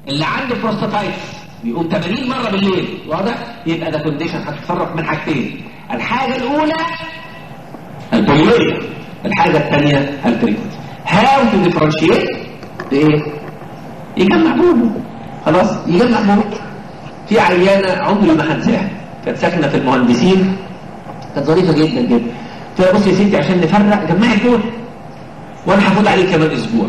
اللي عنده بروستاتايتس بيقوم 80 مره بالليل واضح يبقى ده كونديشن هتتصرف من حاجتين الحاجه الاولى البوليوريا الحاجه الثانيه الفريكونسي هاو تو ديفرنشيت بايه يجمع بول خلاص يجمع بول في عيانه عمري ما هنساها كانت ساكنه في المهندسين كانت ظريفه جدا جدا فبص يا ستي عشان نفرق جمعي بول وانا هفوت عليه كمان اسبوع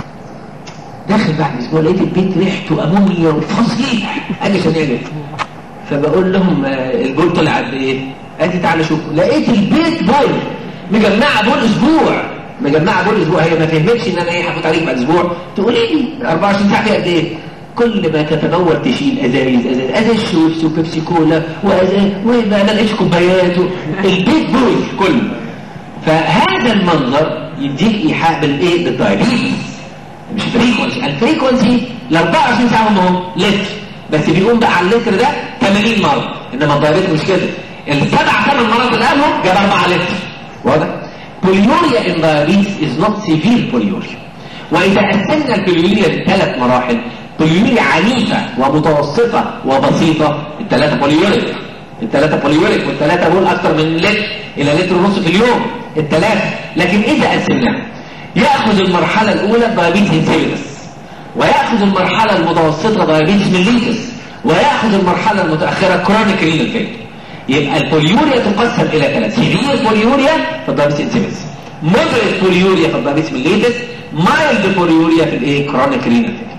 داخل بعد اسبوع لقيت البيت ريحته امونيا وفظيع اجي عشان اعمل فبقول لهم آه، البول طلع قد ايه؟ قالت لي تعالى شوف لقيت البيت بول مجمعه بول اسبوع مجمعه بول اسبوع هي ما فهمتش ان انا ايه هفوت عليك بعد اسبوع تقول لي 24 ساعه فيها قد ايه؟ كل ما تتنور تشيل ازايز ازايز ازايز شوبس وبيبسي كولا وازايز وما لقيتش كوبايات و- البيت بول كله فهذا المنظر يديك ايحاء بالايه؟ بالدايبيتس مش فريكونسي الفريكونسي ال 24 ساعه هم هم لتر بس بيقوم بقى على اللتر ده 80 مره انما الدايابيت مش كده السبع ثمان مرات اللي قالهم جاب 4 لتر واضح بوليوريا ان دايابيتس از نوت سيفير بوليوريا واذا قسمنا البوليوريا لثلاث مراحل بوليوريا عنيفه ومتوسطه وبسيطه الثلاثه بوليوريك الثلاثه بوليوريك والثلاثه دول اكثر من لتر الى لتر ونص في اليوم الثلاثه لكن اذا قسمناها ياخذ المرحله الاولى دايابيتس انسيبيتس وياخذ المرحله المتوسطه دايابيتس ميليتس وياخذ المرحله المتاخره كرونيك رينال فيلر يبقى البوليوريا تقسم الى ثلاث سيفير بوليوريا في الدايابيتس انسيبيتس مودريت بوليوريا في الدايابيتس ميليتس مايلد بوليوريا في الايه كرونيك رينال فيلر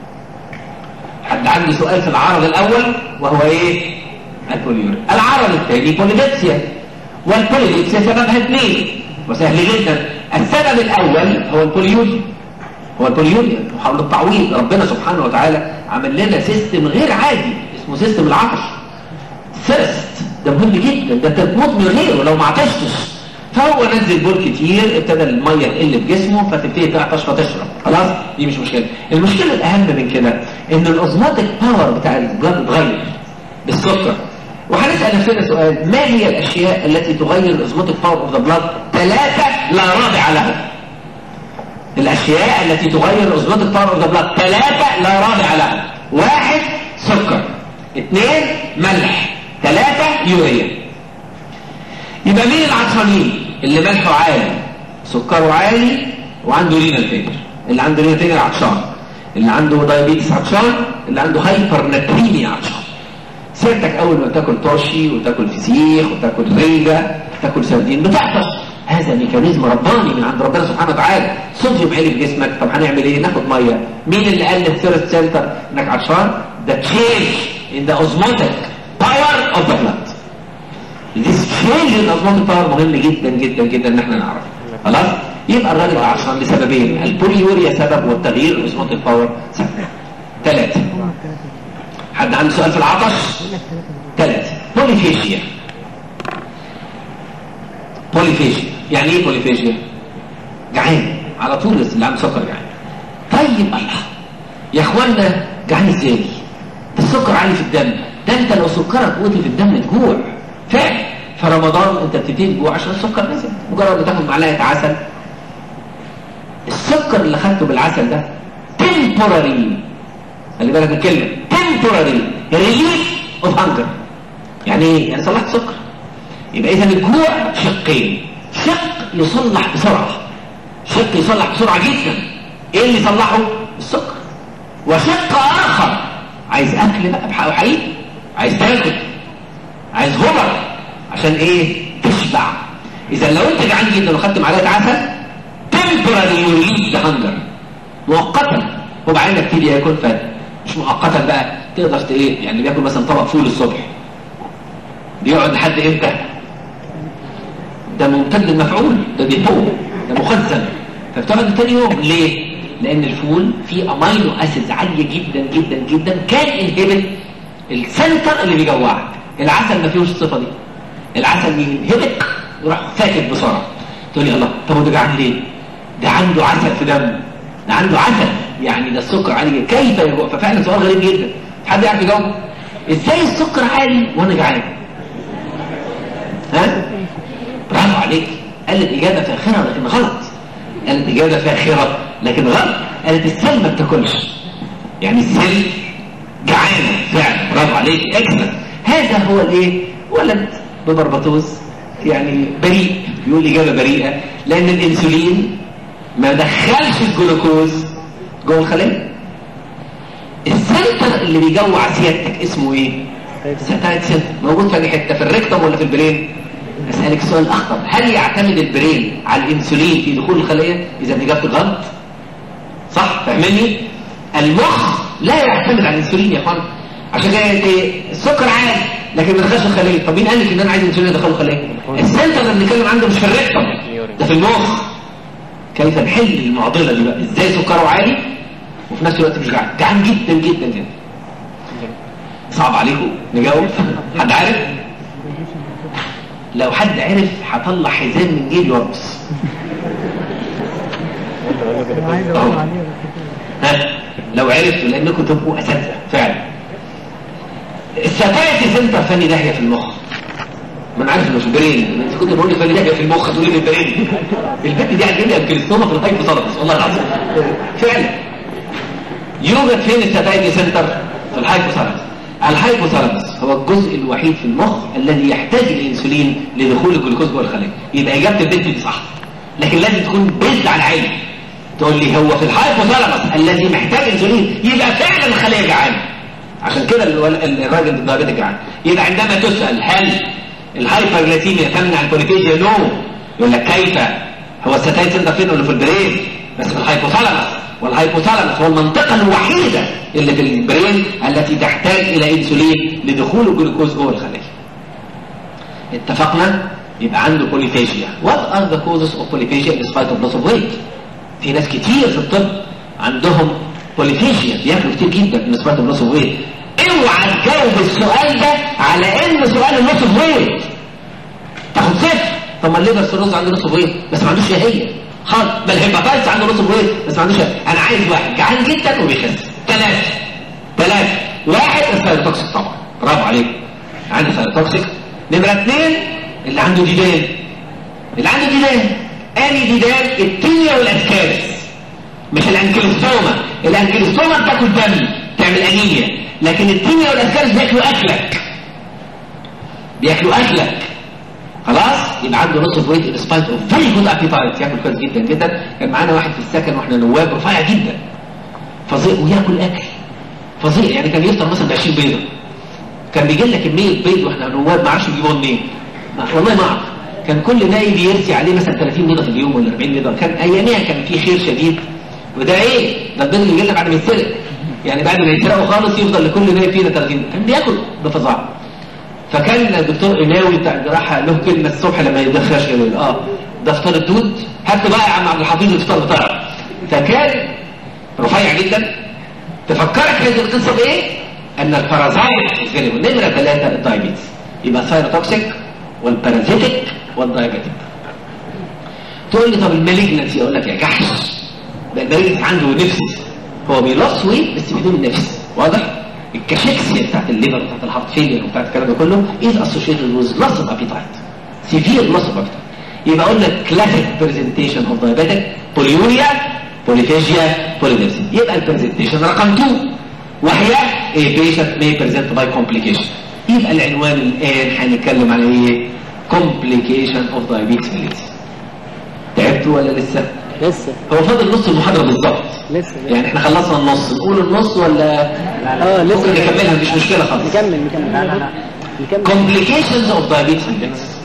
حد عنده سؤال في العرض الاول وهو ايه البوليوريا العرض الثاني بوليدكسيا والبوليدكسيا سببها اثنين وسهل جدا السبب الاول هو البوليوريا هو البوليوريا محاولة التعويض ربنا سبحانه وتعالى عمل لنا سيستم غير عادي اسمه سيستم العطش ثيرست ده مهم جدا ده انت تموت من غيره لو ما عطشتش فهو نزل بول كتير ابتدى الميه تقل في جسمه فتبتدي تعطش فتشرب خلاص دي مش مشكله المشكله الاهم من كده ان الاوزماتيك باور بتاع البلاد اتغير بالسكر وهنسال نفسنا سؤال ما هي الاشياء التي تغير الاوزماتيك باور اوف ذا بلاد ثلاثه لا رابع لها الاشياء التي تغير الاوزماتيك باور اوف ذا بلاد ثلاثه لا رابع لها واحد سكر اثنين ملح ثلاثه يوريا يبقى مين العطشانين اللي ملحه عالي سكره عالي وعنده رينال فيلر اللي عنده رينال فيلر عطشان اللي عنده دايابيتس عطشان اللي عنده هايبر ناتريميا عطشان سيرتك اول ما تاكل طرشي وتاكل فسيخ وتاكل رنجه وتاكل سردين بتعطش هذا ميكانيزم رباني من عند ربنا سبحانه وتعالى صوديوم عالي في جسمك طب هنعمل ايه ناخد ميه مين اللي قال للثيرست سنتر انك عطشان ده تشينج ان ذا اوزموتيك باور اوف ذا بلاد This change in osmotic power مهم جدا جدا جدا ان احنا نعرف خلاص يبقى الراجل عطشان لسببين البوليوريا سبب والتغيير الاوزموتيك باور سبب ثلاثه حد عنده سؤال في العطش ثلاثه بوليفيشيا بوليفيشيا يعني ايه بوليفيشيا جعان على طول اللي عنده سكر جعان طيب الله يا اخوانا جعان ازاي ده السكر عالي في الدم ده انت لو سكرك وطي في الدم تجوع فعلا في رمضان انت بتبتدي تجوع عشان السكر نزل مجرد ما تاخد معلقه عسل السكر اللي خدته بالعسل ده temporary خلي بالك من الكلمه temporary relief of hunger يعني ايه؟ يعني صلحت سكر يبقى اذا الجوع شقين شق يصلح بسرعه شق يصلح بسرعه جدا ايه اللي يصلحه؟ السكر وشق اخر عايز اكل بقى بحقه حقيقي عايز تاكل عايز غبر عشان ايه تشبع اذا لو انت جعان جدا وخدت معلقه عسل temporary relief the hunger مؤقتا وبعدين يبتدي ياكل فات مش مؤقتا بقى تقدر ت- ايه يعني بياكل مثلا طبق فول الصبح بيقعد لحد امتى ده ممتد المفعول ده بيطول ده مخزن فبتقعد تاني يوم ليه لان الفول فيه امينو اسيدز عاليه جدا جدا جدا كان انهبت السنتر اللي بيجوعك العسل ما فيهوش الصفه دي العسل ينهبت وراح فاكت بسرعه تقول لي الله طب وده جعان ليه ده عنده عسل في دمه ده عنده عسل يعني ده السكر عالي جدا كيف يجوع ففعلا سؤال غريب جدا حد يعرف يجاوب ازاي السكر عالي وانا جعان ها برافو عليك قالت اجابه فاخره لكن غلط قالت اجابه فاخره لكن غلط قالت السل ما بتاكلش يعني السيل جعانه فعلا برافو عليك اكسلنت هذا هو الايه ولد ببربطوس يعني بريء بيقول اجابه بريئه لان الانسولين ما دخلش الجلوكوز جوه الخليه السنتر اللي بيجوع سيادتك اسمه ايه ساتايت سنتر موجود في أي حته في الريكتوم ولا في البرين اسالك سؤال اخطر هل يعتمد البرين على الانسولين في دخول الخليه اذا اجابتك غلط صح فاهمني المخ لا يعتمد على الانسولين يا اخوان عشان كده إيه؟ السكر عالي لكن ما دخلش الخليه طب مين قال لك ان انا عايز انسولين ادخله الخليه السنتر اللي بنتكلم عنده مش في الريكتوم ده في المخ كيف نحل المعضله دي بقى ازاي سكره عالي وفي نفس الوقت مش جعان جعان جدا جدا جدا صعب عليكم نجاوب حد عارف لو حد عرف هطلع حزام من جيبي وارقص أهو. ها لو عرفتوا لانكم تبقوا اساتذه فعلا الساتايتي سنتر فني داهيه في المخ ما انا عارف انه في البرين انت كنت بقول لي فني داهيه في المخ تقول لي في البرين البت دي عندنا الكريستوما في الهايبوثالاموس والله العظيم فعلا يوجد فين الساتايتي سنتر في الهايبوثالاموس الهايبوثالاموس هو الجزء الوحيد في المخ الذي يحتاج الانسولين لدخول الجلوكوز جوه الخليه يبقى اجابه البنت دي صح لكن لازم تكون بيزد على العلم تقول لي هو في الهايبوثالاموس الذي محتاج انسولين يبقى فعلا الخليه جعانه عشان كده الول- الراجل الدايابيتك جعان يبقى عندما تسال هل الهايبرجليسيميا تمنع البوليفيجيا نو يقول لك كيف هو الستايت سنتر فين ولا في البرين بس في الهايبوثالاموس والهايبوثالاموس هو المنطقه الوحيده اللي في البرين التي تحتاج الى انسولين لدخول الجلوكوز جوه الخليه اتفقنا يبقى عنده بوليفيجيا what are the causes of polyphagia in spite of loss of weight في ناس كتير في الطب عندهم بوليفيجيا بياكلوا كتير جدا in spite of loss of weight اوعى تجاوب السؤال ده على ان سؤال اللوس اوف ويت تاخد صفر طب ما الليفر سيروز عنده لوس اوف ويت بس ما عندوش شهيه خالص بل الهيباتايتس عنده لوس اوف ويت بس ما عندوش شهية. انا عايز واحد جعان جدا وبيخس ثلاثه ثلاثه واحد السايروتوكسيك طبعا برافو عليك عنده سايروتوكسيك نمره اثنين اللي عنده ديدان اللي عنده ديدان اني ديدان التينيا والاسكارس مش الانكيلوستوما الانكيلوستوما بتاكل دم تعمل انيميا لكن التينيا والاسكارس بياكلوا اكلك بياكلوا اكلك خلاص يبقى عنده نص اوف ويت ان سبايت اوف فيري جود ابيتايت ياكل كويس جدا جدا كان معانا واحد في السكن واحنا نواب رفيع جدا فظيع وياكل اكل فظيع يعني كان يفطر مثلا ب 20 بيضه كان بيجي لنا كميه بيض واحنا نواب ما اعرفش يجيبوها منين ما- والله ما اعرف كان كل نايب يرسي عليه مثلا 30 بيضه في اليوم ولا 40 بيضه كان اياميها كان في خير شديد وده ايه ده البيض اللي يجي لنا بعد ما يتسرق يعني بعد ما يتسرقوا خالص يفضل لكل نايب فينا 30 كان بياكل بفظاعه فكان الدكتور قناوي بتاع الجراحه له كلمه الصبح لما يدخلش يقول اه ده فطار الدود هات بقى يا عم عبد الحفيظ الفطار بتاعك فكان رفيع جدا تفكرك هذه القصه بايه؟ ان البارازايت غير نمره ثلاثه الدايابيتس يبقى الثايروتوكسيك والبارازيتيك والدايابيتيك تقول لي طب المالجنسي اقول لك يا جحش ده المالجنسي عنده نفس هو بيلص ويت بس بدون نفس واضح؟ الكاشيكسيا بتاعت الليفر بتاعت الهارت فيلير وبتاعت الكلام ده كله is associated with loss of appetite severe loss of appetite يبقى قلنا classic presentation of diabetic polyuria polyphagia polydipsia يبقى البرزنتيشن رقم 2 وهي a patient may present by complication يبقى العنوان الآن هنتكلم على ايه complication of diabetes mellitus تعبتوا ولا لسه؟ لسه هو فاضل نص المحاضرة بالظبط لسه يعني احنا خلصنا النص نقول النص ولا اه لسه ممكن نكملها مش مشكلة خالص نكمل نكمل لا لا لا نكمل complications of diabetes mellitus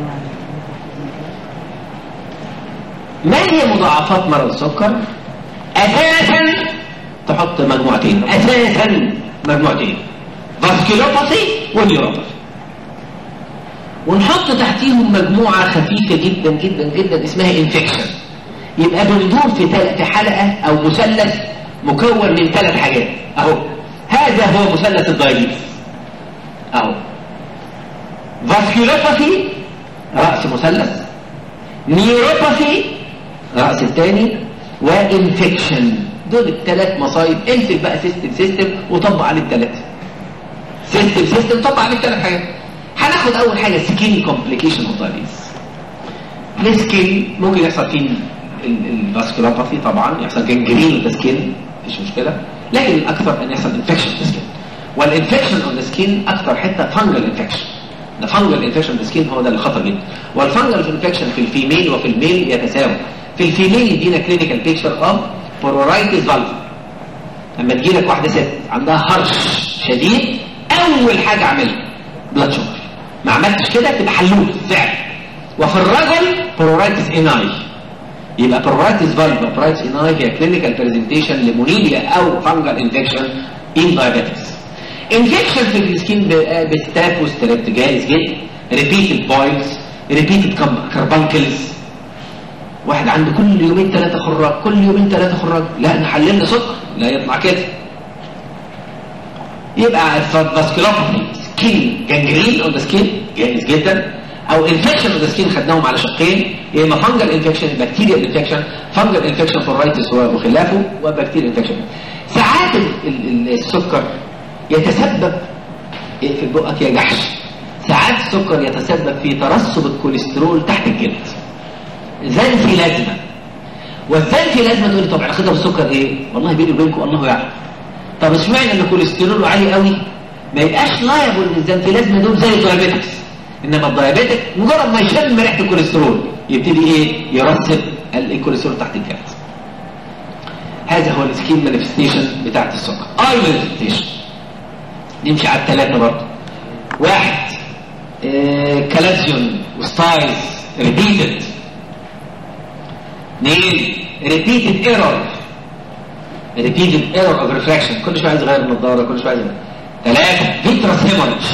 ما هي مضاعفات مرض السكر اساسا تحط مجموعتين اساسا مجموعتين فاسكولوباثي ونيوروباثي ونحط تحتيهم مجموعة خفيفة جدا جدا جدا اسمها انفكشن يبقى بندور في تل- في حلقة او مثلث مكون من ثلاث حاجات اهو هذا هو مثلث الدايبيتس اهو فاسكولوباثي رأس مثلث نيوروباثي رأس الثاني وانفكشن دول الثلاث مصايب امسك بقى سيستم سيستم وطبق عليه الثلاثه سيستم سيستم طبق عليه الثلاث حاجات هناخد اول حاجه سكين كومبليكيشن اوف دايبيتس السكين ممكن يحصل فيه الفاسكولوباثي طبعا يحصل جنجرين في السكين مفيش مشكله لكن الاكثر ان يحصل انفكشن في السكين والانفكشن اون ذا سكين اكثر حته فانجل انفكشن ده فانجل انفكشن في السكين هو ده اللي خطر جدا والفانجل انفكشن في الفيميل وفي الميل يتساوى في الفيميل يدينا كلينيكال بيكتشر اوف بورورايتس فالف لما تجي لك واحده ست عندها هرش شديد اول حاجه اعملها بلاد شوجر ما عملتش كده تبقى حلول فعلا وفي الرجل بورورايتس اناي يبقى بورورايتس فالف بورورايتس اناي هي كلينيكال برزنتيشن لمونيليا او فانجل انفكشن ان دايابيتكس انفكشن في السكين بستاف وستريبت جايز جدا ريبيتد بويلز ريبيتد كربانكلز واحد عنده كل يومين ثلاثة خراج كل يومين ثلاثة خراج لا نحللنا سكر لا يطلع كده يبقى فاسكولوباثي سكين جانجرين اون ذا سكين جاهز جدا او انفكشن اون ذا سكين خدناهم على شقين يا اما فانجل انفكشن بكتيريا انفكشن فانجل انفكشن فورايتس وخلافه وبكتيريا انفكشن ساعات ال- ال- السكر يتسبب في بقك يا جحش ساعات السكر يتسبب في ترسب الكوليسترول تحت الجلد زنفي لازمه والزنفي لازمه تقول لي طب علاقتها بالسكر ايه؟ والله بيني وبينكم الله يعلم طب اشمعنى ان كوليستروله عالي قوي ما يبقاش لايبل ان الزنفيلازم دول زي الدايابيتكس انما الدايابيتك مجرد ما يشم ريحه الكوليسترول يبتدي ايه يرسب الكوليسترول تحت الجلد هذا هو السكين مانيفستيشن بتاعت السكر اي مانيفستيشن نمشي على الثلاثه برضه واحد آه كالازيون وستايلز ريبيتد اثنين ريبيتد ايرور repeated error of refraction كل شويه عايز يغير النظاره كل شويه عايز يغير ثلاثه فيترس هيموريج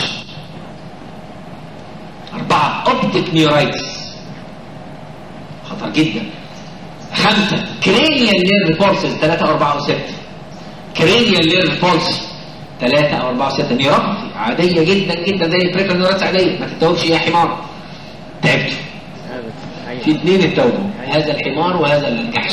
أربعة أوبتيك نيورايتس خطر جدا خمسة كرينيال نيرف بولسز ثلاثة أو أربعة أو ستة كرينيال نيرف بولس ثلاثة أو أربعة أو ستة نيوروباثي عادية جدا جدا زي البريكال نيورايتس عادية ما تتوبش يا حمار تعبت في اثنين اتوبوا هذا الحمار وهذا الجحش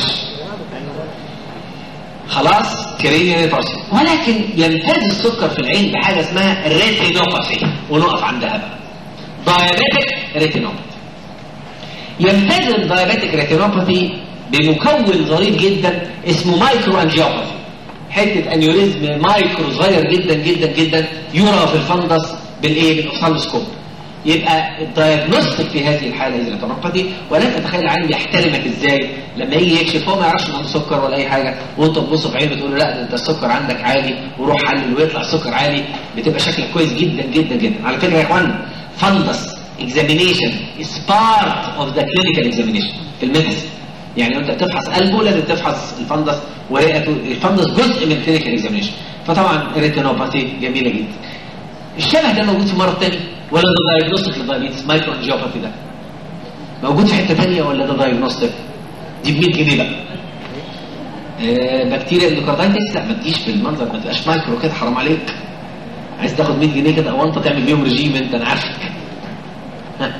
خلاص كرينيال بارسل ولكن يمتاز السكر في العين بحاجه اسمها ريتينوباثي ونقف عندها بقى دايابيتك ريتينوباثي يمتاز الدايابيتك ريتينوباثي بمكون ظريف جدا اسمه مايكرو انجيوباثي حته انيوريزم مايكرو صغير جدا جدا جدا يرى في الفندس بالايه بالاوفثالموسكوب يبقى الدايجنوستيك في هذه الحاله هي الريتينوباثي ولكن تخيل العين بيحترمك ازاي لما يجي يكشف هو ما يعرفش ان عنده سكر ولا اي حاجه وانت تبص في عينه تقول له لا ده انت السكر عندك عالي وروح حلل ويطلع السكر عالي بتبقى شكلك كويس جدا جدا جدا على فكره يا اخوانا فندس examination is part of the clinical examination في الميديسن يعني انت بتفحص قلبه لازم تفحص الفندس ورئته الفندس جزء من clinical examination فطبعا الريتينوباثي جميله جدا الشبه ده موجود في مرض تاني ولا ده دايجنوستيك للدايابيتس مايكرو انجيوباثي ده موجود في حته تانيه ولا ده دايجنوستيك دي ب 100 جنيه بقى آه بكتيريا اندوكاردايتس لا ما تجيش بالمنظر ما تبقاش مايكرو كده حرام عليك عايز تاخد 100 جنيه كده او انت تعمل بيهم ريجيم انت انا عارفك ها.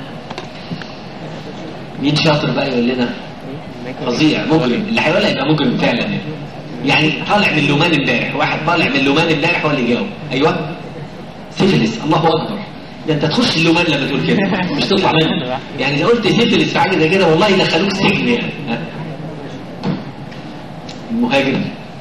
مين شاطر بقى يقول لنا فظيع مجرم اللي هيقولها يبقى مجرم فعلا يعني يعني طالع من لومان امبارح واحد طالع من لومان امبارح هو اللي جاوب ايوه سيفلس الله اكبر ده انت تخش اللومان لما تقول كده مش تطلع منه يعني لو قلت سيفلس في حاجه زي كده والله يدخلوك سجن يعني ها؟ المهاجر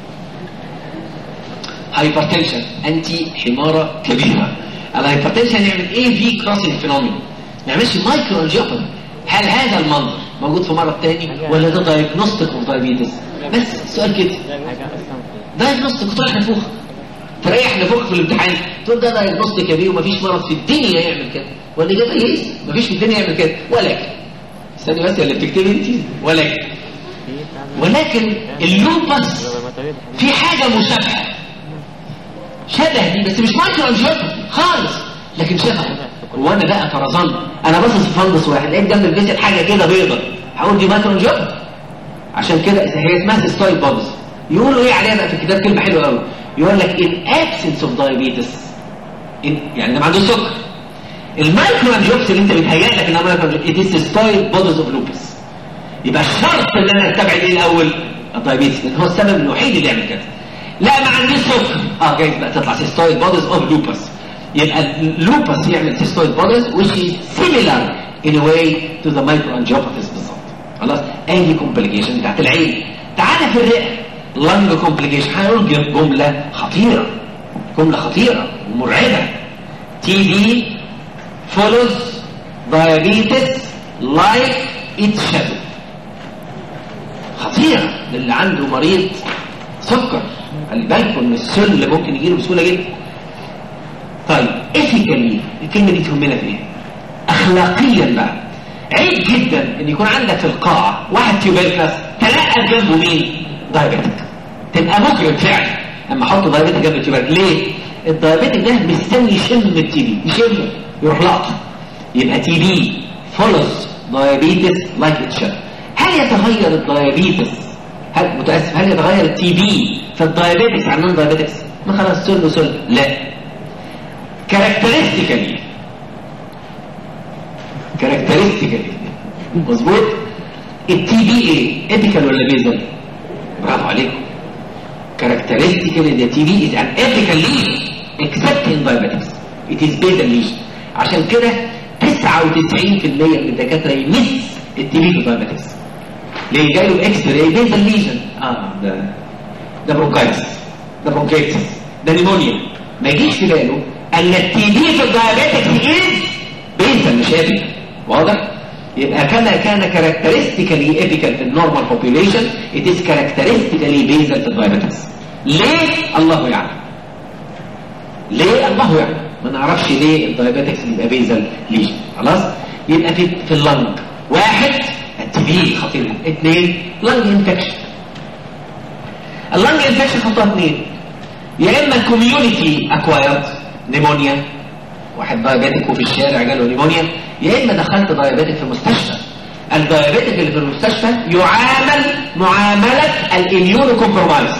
هايبرتنشن انتي حماره كبيره الهايبرتنشن يعمل ايه في كراسنج فينومين ما يعملش مايكرو انجيوباثي هل هذا المنظر موجود في مرض تاني ولا ده دايجنوستيك اوف دايابيتس بس السؤال كده دايجنوستيك وطلع نفوخ تريح نفوخ في الامتحان تقول ده دايجنوستيك يا بيه ومفيش مرض في الدنيا يعمل كده ولا ده ايه مفيش في الدنيا يعمل كده ولكن استني بس اللي بتكتبي انت ولكن ولكن اللوبس في حاجه مشابهه شبه دي بس مش مايكرو انجيوباثي خالص لكن شبه وانا بقى طرزان انا باصص في فندس واحد لقيت جنب الجسد حاجه كده بيضه هقول دي مايكرو انجيوباثي عشان كده هي اسمها سيستويد بابز يقولوا ايه عليها بقى في الكتاب كلمه حلوه قوي يقول لك in absence of diabetes in يعني ده ما عندوش سكر المايكرو انجيوباثي اللي انت بتهيأ لك انها مايكرو انجيوباثي it is cystoid bodies of lupus يبقى الشرط ان انا استبعد ايه الاول الدايابيتس لان هو السبب الوحيد اللي يعمل كده لا ما عنديش سكر اه جايز بقى تطلع سيستويد بوديز اوف لوبس يبقى اللوبس يعمل سيستويد بوديز which is similar in a way to the microangiopathies بالظبط خلاص اي كومبليكيشن بتاعت العين تعالى في الرئه لانج كومبليكيشن هنقول جمله خطيره جمله خطيره ومرعبه تي بي follows diabetes like its shadow خطيرة للي عنده مريض سكر خلي بالكم ان السل اللي ممكن يجيله بسهولة جدا طيب ايثيكالي الكلمة دي تهمنا في ايه؟ اخلاقيا بقى عيب جدا ان يكون عندك في القاعة واحد تيوبيركلاس تلقى جنبه مين؟ دايابيتك تبقى مجرم فعلا اما احط دايابيتك جنب التيوبيرك ليه؟ الدايابيتك ده مستني يشم التي بي يشمه يروح لقطه يبقى تي بي فولوز دايابيتس لايك اتشر هل يتغير الدايابيتس هل متاسف هل يتغير التي بي في الدايابيتس عن نون دايابيتس ما خلاص سل وسل لا كاركترستيكالي كاركترستيكالي مظبوط التي بي ايه ايبيكال ولا بيزل برافو عليكم كاركترستيكالي ده تي بي از ان ايبيكال ليجن except in diabetics it is basal lesion عشان كده 99% من الدكاتره يمس التي بي في الدايابيتكس ليه جاي له اكس راي بيزل ليجن اه ده ده برونكايتس ده برونكايتس ده نيمونيا ما يجيش في باله ان التي بي في الدايابيتكس از بيزل مش ابيكال واضح يبقى كما كان كاركترستيكالي ايبيكال في النورمال بوبيوليشن ات از كاركترستيكالي بيزل في الدايابيتكس ليه الله يعلم ليه الله يعلم ما نعرفش ليه الدايابيتكس بيبقى بيزل ليجن خلاص يبقى في في اللنج واحد التبيين خطير اثنين لنج انفكشن اللنج انفكشن خطوه اثنين يا اما الكوميونتي اكوايرد نيمونيا واحد دايابيتك وفي الشارع جاله نيمونيا يا اما دخلت دايابيتك في مستشفى الدايابيتك اللي في المستشفى يعامل معامله الاميونو كومبرومايزد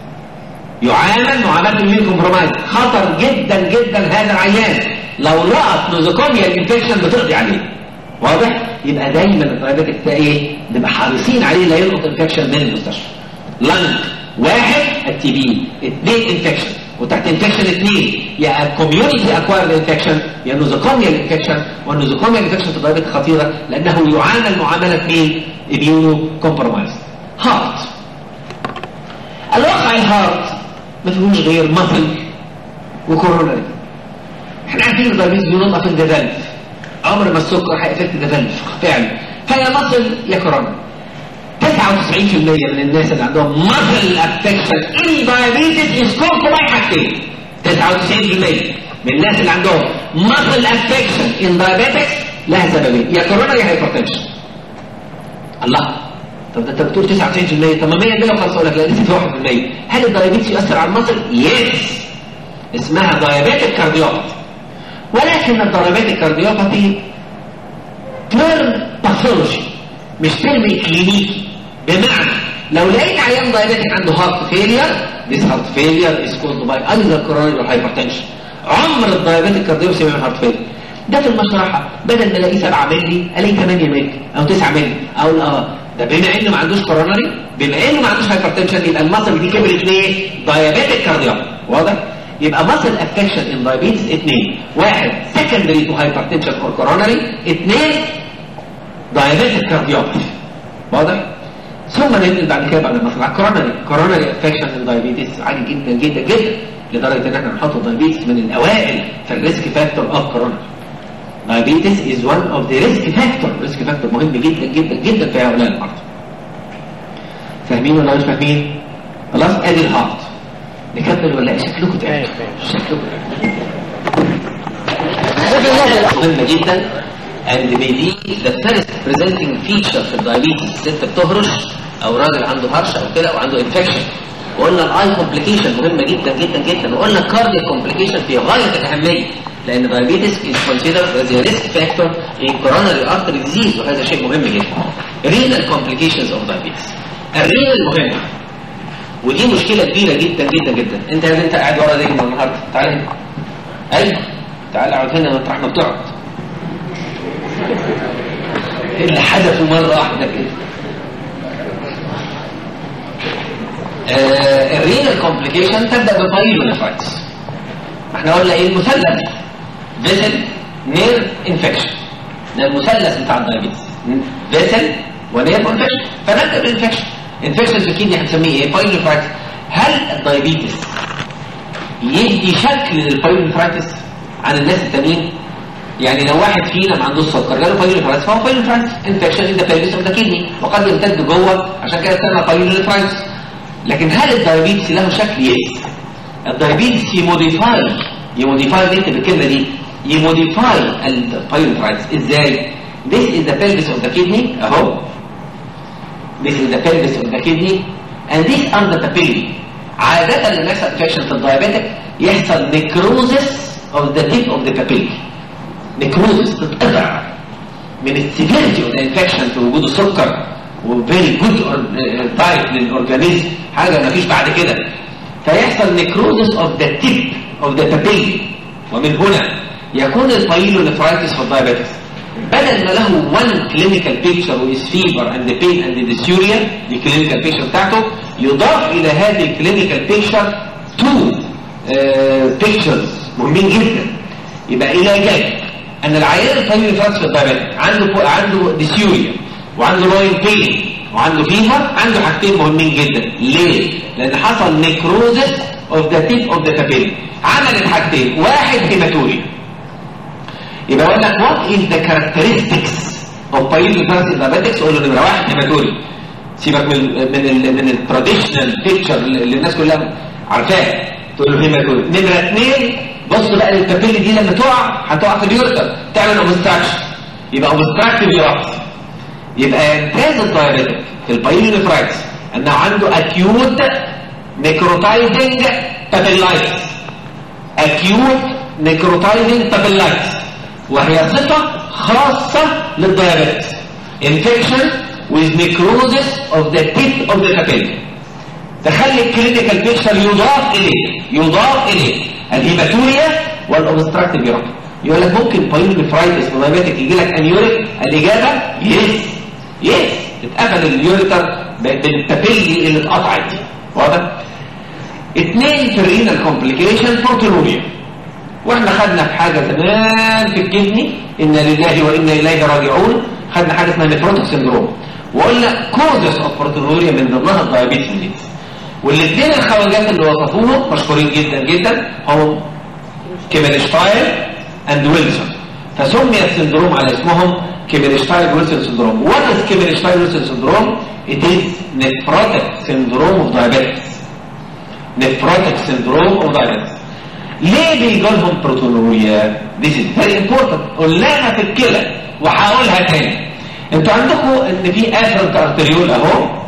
يعامل معامله الاميونو كومبرومايزد خطر جدا جدا هذا العيان لو لقط نوزوكوميا الانفكشن بتقضي عليه واضح يبقى دايما الدايابيتك ده ايه نبقى حريصين عليه لا يلقط انفكشن من المستشفى لنج واحد التي بي اثنين انفكشن وتحت انفكشن اثنين يا كوميونتي اكوايرد انفكشن يا نوزوكوميال انفكشن والنوزوكوميال انفكشن في الدايابيتك خطيره لانه يعامل معامله مين؟ اميونو كومبرومايز هارت الواقع الهارت ما فيهوش غير مصل وكوروناري احنا عارفين الدايابيتس بينط في الدفالف عمر ما السكر هيأفكت الدفالف فعلا فيا مصل يا كورونا 99% من الناس اللي عندهم مصل افكشن ان دايابيتس از كوزد باي حاجتين 99% من الناس اللي عندهم مصل افكشن ان دايابيتكس لها سببين يا كورونا يا هايبرتنشن الله طب ده انت بتقول 99% طب ما 100 100 وخلاص اقول لك لا لسه في 1% هل الدايابيتس يؤثر على المصل؟ يس اسمها دايابيتك كارديوباثي ولكن الدايابيتك كارديوباثي تيرم باثولوجي مش ترم كلينيكي بمعنى لو لقيت عيان دايابيتك عنده هارت فيلير ذيس هارت فيلير از كوزد باي ايذر كورونري هايبرتنشن عمر الدايابيتك كارديوباثي ما هارت فيلير ده في المشرحه بدل ما الاقيه 7 مللي الاقيه 8 مللي او 9 مللي اقول اه ده بما انه ما عندوش كورونري بما انه ما عندوش هايبرتنشن يبقى المصل دي كبرت ليه؟ دايابيتك كارديوباثي واضح؟ يبقى muscle affection in diabetes اثنين واحد secondary to hypertension or coronary اثنين diabetic cardiopathy واضح؟ ثم ننزل بعد كده بعد ما طلع coronary coronary affection in diabetes عالي جدا جدا جدا لدرجة ان احنا نحط diabetes من الاوائل في الريسك فاكتور of coronary diabetes is one of the risk factor risk factor مهم جدا جدا جدا في هؤلاء المرضى فاهمين ولا مش فاهمين؟ خلاص ادي الهارت نكمل ولا شكلكم تعبوا شكلكم مهمة جدا and may be the first presenting feature في الدايابيتس ست بتهرش او راجل عنده هرش او كده وعنده انفكشن وقلنا الاي كومبليكيشن مهمة جدا جدا جدا وقلنا الكاردياك كومبليكيشن في غاية الأهمية لأن diabetes is considered as a risk factor in coronary artery disease وهذا شيء مهم جدا. renal complications of diabetes. الرينال مهم ودي مشكلة كبيرة جدا جدا جدا انت يا انت قاعد ورا نجم النهارده تعالى هنا ايوه تعالى اقعد هنا مطرح ما بتقعد ايه اللي حدثه مرة واحدة كده آه الرينال كومبليكيشن تبدأ ببايلونيفرايتس احنا قلنا ايه المثلث فيسل نير انفكشن ده المثلث بتاع الدايابيتس فيسل ونير انفكشن فنبدأ بالانفكشن انفكشن في الكدني هنسميه ايه بايلونيفرايتس هل الدايابيتس يدي شكل للبايلونيفرايتس عن الناس التانيين يعني لو واحد فينا ما عندوش سكر جاله بايلونيفرايتس فهو بايلونيفرايتس انفكشن ان ذا بيلفس اوف ذا كدني وقد يمتد جوه عشان كده سمى بايلونيفرايتس لكن هل الدايابيتس له شكل يس الدايابيتس يموديفاي يموديفاي نكتب الكلمه دي يموديفاي البايلونيفرايتس ازاي This is the pelvis of the kidney اهو This is the pelvis of the kidney and these are the papillae عادة لما يحصل infection في الدايابيتك يحصل necrosis of the tip of the papillae necrosis تتقطع من السيفيرتي اوف انفكشن في وجود السكر وفيري جود دايت للاورجانيزم حاجه ما فيش بعد كده فيحصل نيكروزس اوف ذا تيب اوف ذا بابيل ومن هنا يكون البايلونيفرايتس في الدايابيتس بدل ما له وان كلينيكال بيكتشر ويز فيفر اند بين اند ديسيوريا دي كلينيكال بيكتشر بتاعته يضاف الى هذه الكلينيكال بيكتشر تو بيكتشرز مهمين جدا يبقى الى جانب ان العيان البايلونيفرايتس في الدايابيتس عنده عنده ديسيوريا وعنده لوين بين وعنده فيها عنده حاجتين مهمين جدا ليه؟ لان حصل نيكروزس اوف ذا تيب اوف ذا بابيل عملت حاجتين واحد هيماتوريا يبقى اقول لك وات از ذا كاركترستكس اوف بايلونيفرايتس دايابيتكس قول له نمره واحد هيماتوريا سيبك من ال من ال من التراديشنال بيكتشر اللي الناس كلها عارفاها تقول له هيماتوريا نمره اثنين بص بقى البابيل دي لما تقع هتقع في اليورتر تعمل اوبستراكشن يبقى اوبستراكتيف يقع يبقى يمتاز الدايابيتك في البايلونيفرايتس انه عنده اكيوت نيكروتايزنج بابيلايتس اكيوت نيكروتايزنج بابيلايتس وهي صفه خاصه للدايابيتس infection with necrosis of the tip of the papilla تخلي الكلينيكال بيكشر يضاف اليه يضاف اليه الهيماتوريا والاوبستراكتيف يورك يقول لك ممكن بايلونيفرايتس ودايابيتك يجي لك انيوريك الاجابه يس يس اتقفل اليوريتر بالتابيلي اللي اتقطعت دي واضح اثنين في الرينال كومبليكيشن بروتينوريا واحنا خدنا في حاجه زمان في الكدني انا لله وانا اليه راجعون خدنا حاجه اسمها نيفروتيك سندروم وقلنا كوزس اوف بروتينوريا من ضمنها الدايابيتس ميليتس والاثنين الخواجات اللي وصفوهم مشهورين جدا جدا هم كيميلشتايل اند ويلسون فسمي السندروم على اسمهم كيميلشتايل ويلسون سندروم وات از كيميلشتايل ويلسون سندروم it is nephrotic syndrome of diabetes nephrotic syndrome of diabetes ليه بيجي لهم بروتونوريا this is very important قلناها في الكلى وهقولها تاني انتوا عندكم ان في افرنت ارتريول اهو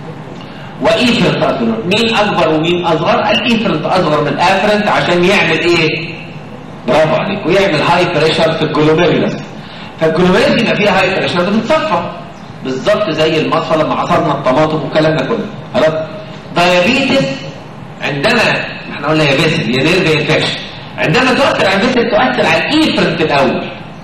وايفرنت ارتريول مين اكبر ومين اصغر الايفرنت اصغر من الافرنت عشان يعمل ايه برافو عليك ويعمل هاي بريشر في الجلوميرولس فالجلوميرولس يبقى فيها هاي بريشر بتتصفى بالظبط زي المصفى لما عصرنا الطماطم والكلام ده كله خلاص دايابيتس عندما احنا قلنا يا باسل يا نيرف انفكشن عندما تؤثر على الباسل تؤثر على الايفرنت الاول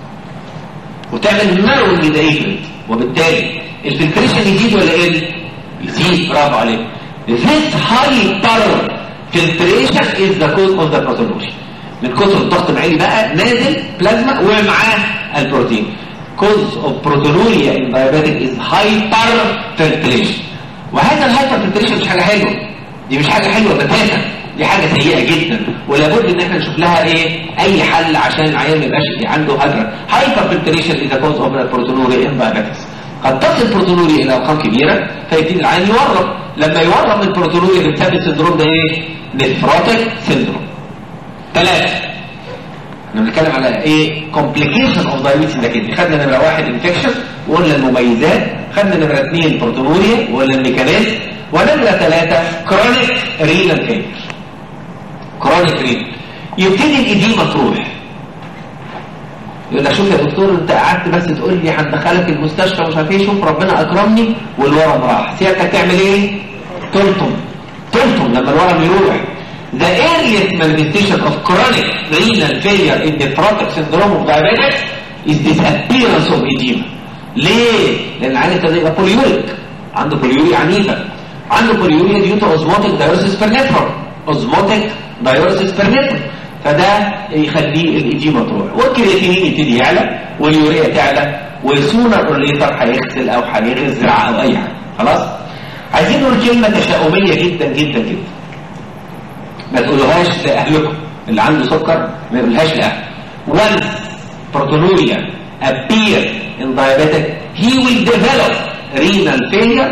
وتعمل مارو للايفرنت وبالتالي الفلتريشن يزيد ولا يقل؟ يزيد برافو عليك This hyper filtration is the cause of the pathology من كثر الضغط العالي بقى نازل بلازما ومعاه البروتين cause of proteinuria in diabetic is hyperfiltration وهذا الهايبرفلتريشن مش حاجه حلوه دي مش حاجه حلوه بتاتا دي حاجه سيئه جدا ولابد ان احنا نشوف لها ايه اي حل عشان العيان ما يبقاش عنده هدر هايبرفلتريشن اذا كوز اوف البروتينوريا ان diabetes قد تصل البروتينوريا الى ارقام كبيره فيبتدي العيان يورم لما يورم البروتينوريا بتسبب السندروم ده ايه نفروتيك سندروم ثلاثه احنا بنتكلم على ايه كومبليكيشن اوف دايابيتس ده كده خدنا نمره واحد انفكشن وقلنا المميزات خدنا نمره اثنين بروتينوريا وقلنا الميكانيزم ونمره ثلاثه كرونيك رينال فيلر كرونيك رينال يبتدي الاديمه تروح يقول لك شوف يا دكتور انت قعدت بس تقول لي هندخلك المستشفى ومش عارف ايه شوف ربنا اكرمني والورم راح سيادتك تعمل ايه؟ تلطم تلطم لما الورم يروح The earliest manifestation of chronic renal failure in nephrotic syndrome of diabetes is disappearance of edema. ليه؟ لأن العيان ابتدى يبقى بوليوريك عنده بوليوريا عنيفة عنده بوليوريا ديو تو اوزموتيك دايورسيس بير نفرون اوزموتيك دايورسيس بير نفرون فده يخليه الإديمة تروح والكرياتينين يبتدي يعلى واليوريا تعلى وسونر اور ليتر هيغسل أو هيغزرع أو أي حاجة خلاص؟ عايزين نقول كلمة تشاؤمية جدا جدا جدا ما تقولوهاش لأهلكم اللي عنده سكر ما يقولهاش لأهله once proteinuria appear in diabetic he will develop renal failure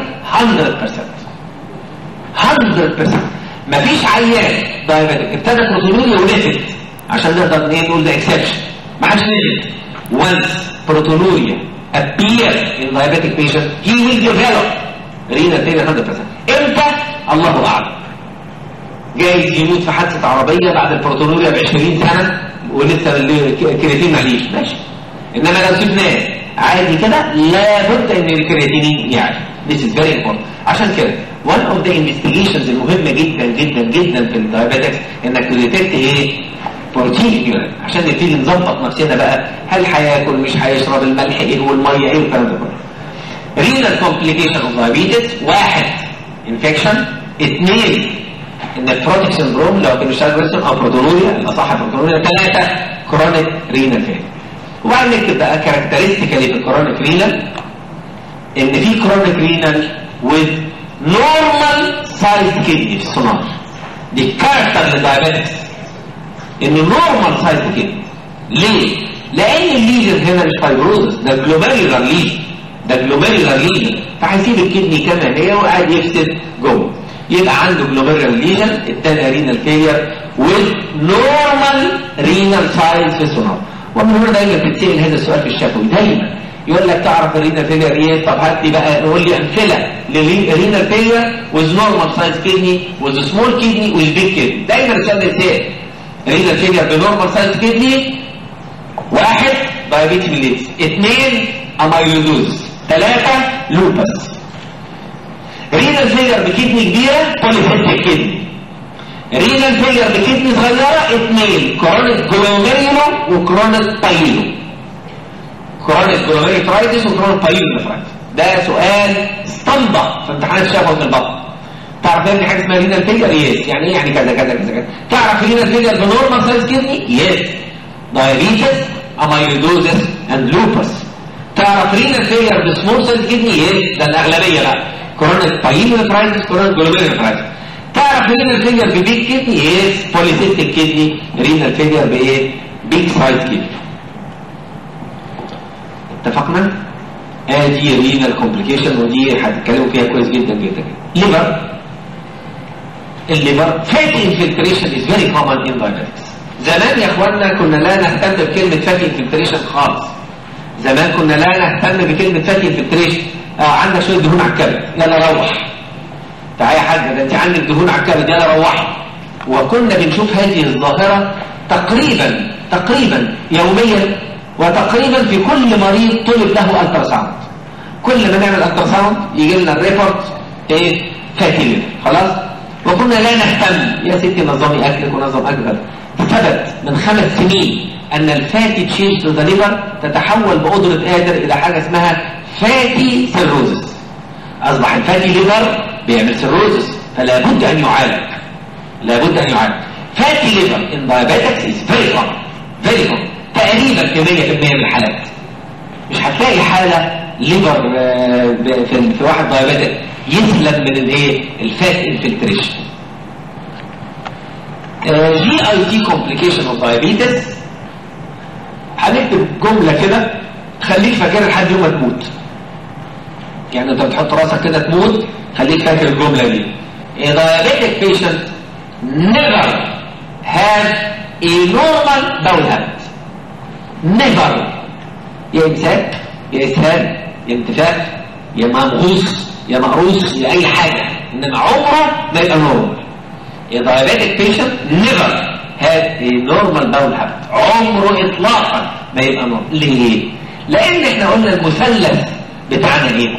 100% 100% مفيش عيان دايابيتك ابتدى بروتونوريا ونزل عشان نقدر ايه نقول ده اكسبشن ما حدش نزل once proteinuria appear in diabetic patient he will develop renal failure 100% امتى الله اعلم جايز يموت في حادثه عربيه بعد البروتونوريا ب 20 سنه ولسه الكرياتين معليش ماشي انما لو سيبناه عادي كده لابد ان الكرياتين يعلى This is very important عشان كده one of the investigations المهمة جدا جدا جدا في الدايابيتكس انك تديتكت ايه بروتين يورين عشان نبتدي نظبط نفسنا بقى هل هياكل مش هيشرب الملح ايه والميه ايه والكلام ده كله renal complication of diabetes واحد infection اثنين النفروتيك سندروم لو كانوا اشتغل ويلسون او بروتونوريا الاصح بروتونوريا ثلاثه كرونيك رينال فيل وبعدين نكتب بقى كاركترستيكالي في الكرونيك رينال ان في كرونيك رينال with normal sized kidney في السونار دي كاركتر للدايابيتكس ان نورمال سايز كدني ليه؟ لان الليجن هنا مش فايبروزس ده جلوميرولار ليجن ده جلوميرولار ليجن فهيسيب الكدني كما هي وقاعد يفسد جوه يبقى عنده جلوميرولار ليجن الثاني رينال فيلير with normal renal size في السونار ومن هنا دايما بتسال هذا السؤال في الشفوي دايما يقول لك تعرف الرينال فيلير ايه طب هات لي بقى قول لي امثله للرينال فيلير with normal size kidney with small kidney with big kidney دايما السؤال ده يتسال رينال فيلير بنورمال سايز كدني واحد دايابيتي ميليتس اثنين اميلودوز ثلاثة لوبس رينال فيلير بكدني كبيرة بوليسيستيك كدني رينال فيلير بكدني صغيرة اثنين كرونيك جلوميريولو وكرونيك بايلو كرونيك جلوميريولايتس وكرونيك بايلو ده سؤال اسطمبة في امتحانات الشفوي في البطن تعرف ان حاجه اسمها رينال فيلير يس يعني ايه يعني كذا كذا كذا كذا تعرف رينال فيلير بنورمال سايز كدني يس دايابيتس اميلودوزس اند لوبس تعرف رينال فيلير بسمول سايز كدني يس ده الاغلبيه بقى كورونيك بايلوفرايتس كورونيك جلوميرولوفرايتس تعرف رينال فيلير ببيج كدني يس بوليسيستيك كدني رينال فيلير بايه بيج سايز كدني اتفقنا ادي رينال كومبليكيشن ودي هتتكلموا فيها كويس جدا جدا ليفر الليفر فاتي انفلتريشن از فيري كومن ان دايابيتكس زمان يا اخوانا كنا لا نهتم بكلمه فاتي انفلتريشن خالص زمان كنا لا نهتم بكلمه فاتي انفلتريشن اه عندك شويه دهون على الكبد يلا روح تعالى يا حاج ده انت عندك دهون على الكبد يلا روحي وكنا بنشوف هذه الظاهره تقريبا تقريبا يوميا وتقريبا في كل مريض طلب له التراساوند كل ما نعمل التراساوند يجي لنا الريبورت ايه فاتي ليفر خلاص وكنا لا نهتم يا ستي نظمي اكلك ونظم اكلك ثبت من خمس سنين ان الفاتي تشينج تو ذا ليفر تتحول بقدره قادر الى حاجه اسمها فاتي سيروزس اصبح الفاتي ليفر بيعمل سيروزس فلا بد ان يعالج لا بد ان يعالج فاتي ليفر ان دايابيتكس از فيري كومن فيري كومن تقريبا في 100% من الحالات مش هتلاقي حاله ليفر في, في واحد دايابيتك يسلم من الايه الفات انفلتريشن جي اي تي كومبليكيشن اوف دايابيتس هنكتب جمله كده خليك فاكرها لحد يوم ما تموت يعني انت بتحط راسك كده تموت خليك فاكر الجمله دي A diabetic patient never had a normal bowel habit never يا امساك يا اسهال يا انتفاخ يا مغوص يا مقروص يا اي حاجه انما عمره ما يبقى نورمال A diabetic patient never had a normal bowel habit عمره اطلاقا ما يبقى نورمال ليه؟ لان احنا قلنا المثلث بتاعنا ايه؟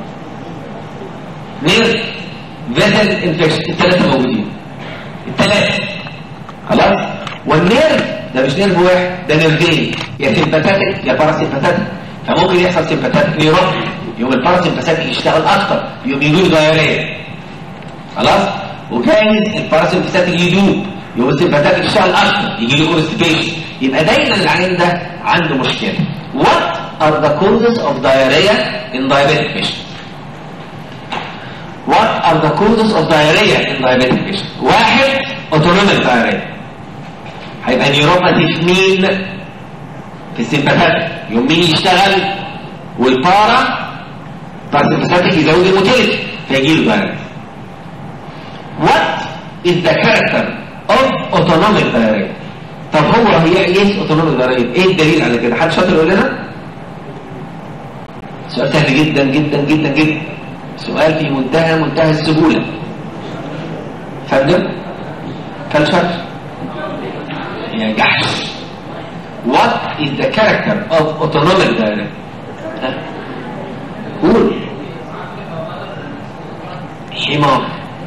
نير فيتال انفكشن الثلاثه موجودين الثلاثه خلاص والنيرف ده مش نيرف واحد ده نيرفين يا سيمباتاتيك يا باراسيمباتاتيك فممكن يحصل سيمباتاتيك نيوروبي يوم الباراسيمباتيك يشتغل اكتر يوم يجيله دايريه خلاص وجايز الباراسيمباتيك يدوب يوم السيمباتيك يشتغل اكتر يجي له كونستيبيشن يبقى دايما العين ده عنده مشكله What are the causes of diarrhea in diabetic patients what are the causes of diarrhea in diabetic patient واحد autonomic diarrhea هيبقى نيوروباثي في مين في السيمباثيك يوم مين يشتغل والبارا باراسيمباثيك يزود الموتيليتي فيجي له diarrhea what is the character of autonomic diarrhea طب هو هي ايه autonomic diarrhea ايه الدليل على كده حد شاطر يقول لنا سؤال سهل جدا جدا جدا جدا سؤال في منتهى منتهى السهولة فندم فالشرط يا جحش what is the character of autonomic diarrhea ها؟ قول حمار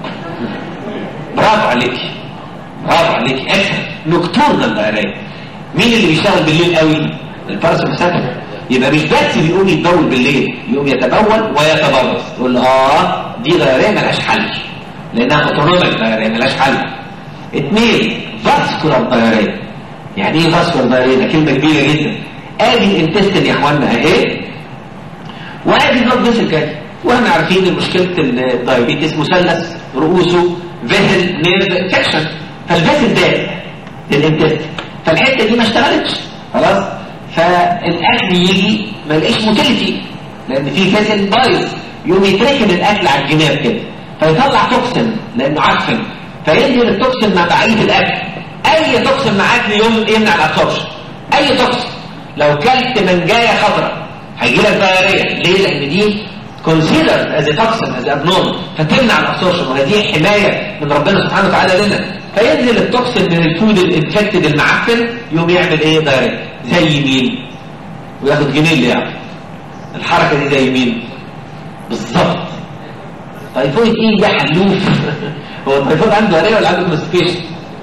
برافو عليك برافو عليك اكثر نكتورنال دايريه مين اللي بيشتغل بالليل قوي الباراسمبثيك يبقى مش بس بيقوم يتبول بالليل يقوم يتبول ويتبرص تقول اه دي دايريه ملهاش حل لانها اوتونوميك دايريه ملهاش حل اثنين فاسكولار دايريه يعني ايه فاسكولار دايريه ده كلمه كبيره جدا ادي الانتستين يا اخوانا اهي وادي بلاد فيسل جاي واحنا عارفين ان مشكله الدايابيتس مثلث رؤوسه فيسل نيرف انفكشن فالفيسل ده للانتستين فالحته دي ما اشتغلتش خلاص فالاكل يجي ما يلاقيش موتيليتي لان في فيسل بايظ يقوم يتركن الاكل على الجناب كده فيطلع توكسين لانه عفن فينزل التوكسين مع بقيه الاكل اي توكسين مع اكل يوم يمنع الابسوربشن اي توكسين لو كلت منجايه خضراء هيجي لك دايريه ليه لان دي considered as a toxin as abnormal فتمنع الابسوربشن وهذه حمايه من ربنا سبحانه وتعالى لنا فينزل التوكسين من الفود الانفكتد المعفن يقوم يعمل ايه دايركت زي مين وياخد جنيه اللي يعمل الحركه دي زي مين بالظبط تايفويد ايه ده حلوف هو التايفويد عنده دايريه ولا عنده كونستيبيشن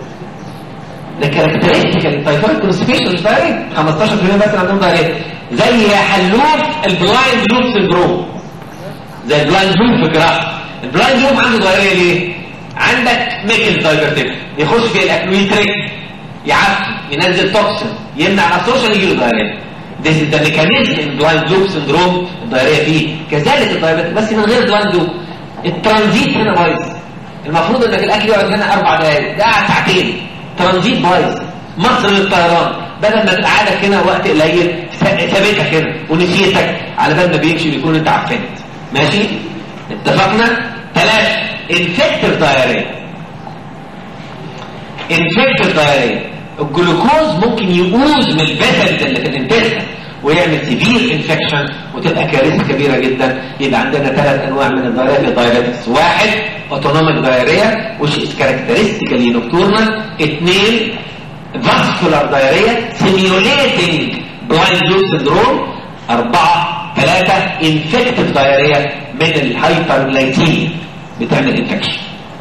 ده كاركترستيك التايفويد كونستيبيشن مش دايريه 15% بس عندهم دايريه زي حلوف البلايند لوب سندروم زي البلايند لوب في جراف البلايند لوب عنده دايريه ليه عندك ميكل دايفرتيك يخش في الاكل ويترك يعفن ينزل توكسين يمنع الابسوربشن يجي له دايريه This is the mechanism in blind loop syndrome الدايريه فيه كذلك الدايابيتك بس من غير blind loop الترانزيت هنا بايظ المفروض انك الاكل يقعد هنا اربع دقائق ده قاعد ساعتين ترانزيت بايظ مصر للطيران بدل ما تبقى قاعدك هنا وقت قليل ثابتك هنا ونسيتك على بال ما بيمشي بيكون انت عفنت ماشي اتفقنا ثلاثة انفكتيف دايريا انفكتيف دايريا الجلوكوز ممكن يبوظ من الفيسلز اللي في الانتستين ويعمل سيفير انفكشن وتبقى كارثه كبيره جدا يبقى عندنا ثلاث انواع من الدايريا في الدايابيتكس واحد اوتونوميك دايريا which is characteristically nocturnal اثنين vascular diarrhea simulating blind loop syndrome أربعة ثلاثة infective diarrhea من الهايبرجلايكيميا بتعمل انفكشن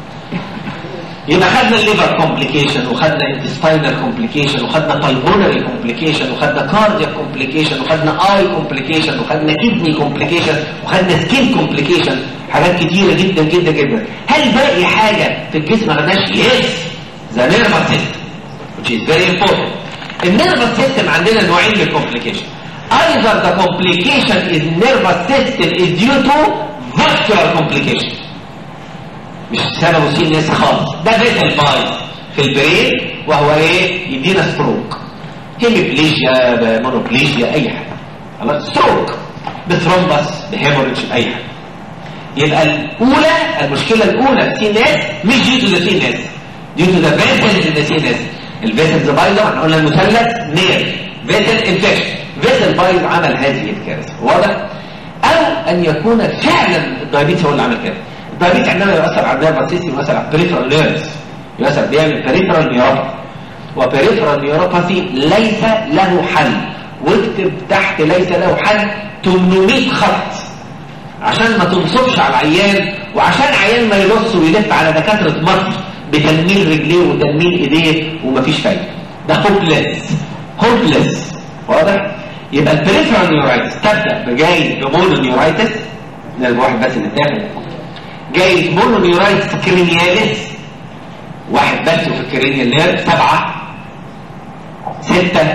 يبقى خدنا الليفر كومبليكيشن وخدنا انتستينال كومبليكيشن وخدنا بالمونري كومبليكيشن وخدنا كاردياك كومبليكيشن وخدنا اي كومبليكيشن وخدنا كدني كومبليكيشن وخدنا سكين كومبليكيشن حاجات كتيره جدا جدا جدا هل باقي حاجه في الجسم ما خدناش يس ذا نيرفس سيستم which is very important النيرفس سيستم عندنا نوعين من الكومبليكيشن either the complication is nervous system is due to vascular complication مش سببه سين ناس خالص ده فيتال بايظ في البرين وهو ايه يدينا ستروك هيميبليجيا مونوبليجيا اي حاجه خلاص ستروك بثرومبس بهيموريدج اي حاجه يبقى الاولى المشكله الاولى في ناس مش ديو تو ذا سي ناس ديو تو ذا فيسلز ان ذا سي ناس الفيسلز بايظه احنا قلنا المثلث نير فيسل انفكشن فيسل بايظ عمل هذه الكارثه واضح او ان يكون فعلا الدايابيتس هو اللي عمل كده الدايابيتس عندما يؤثر على النيرفس سيستم يؤثر على البريفرال نيرفز يؤثر بيعمل بريفرال نيوروباثي وبريفرال نيوروباثي ليس له حل واكتب تحت ليس له حل 800 خط عشان ما تنصبش على العيان وعشان عيان ما يلص ويلف على دكاتره مصر بتنميل رجليه وتنميل ايديه ومفيش فايده ده هوبلس هوبلس واضح يبقى البريفرال نيورايتس تبدا بجاي بمونو نيورايتس ده واحد بس اللي اتاخد جاي مونو نيورايتس كرينياليس واحد بس في الكرينيال نيرف سبعه سته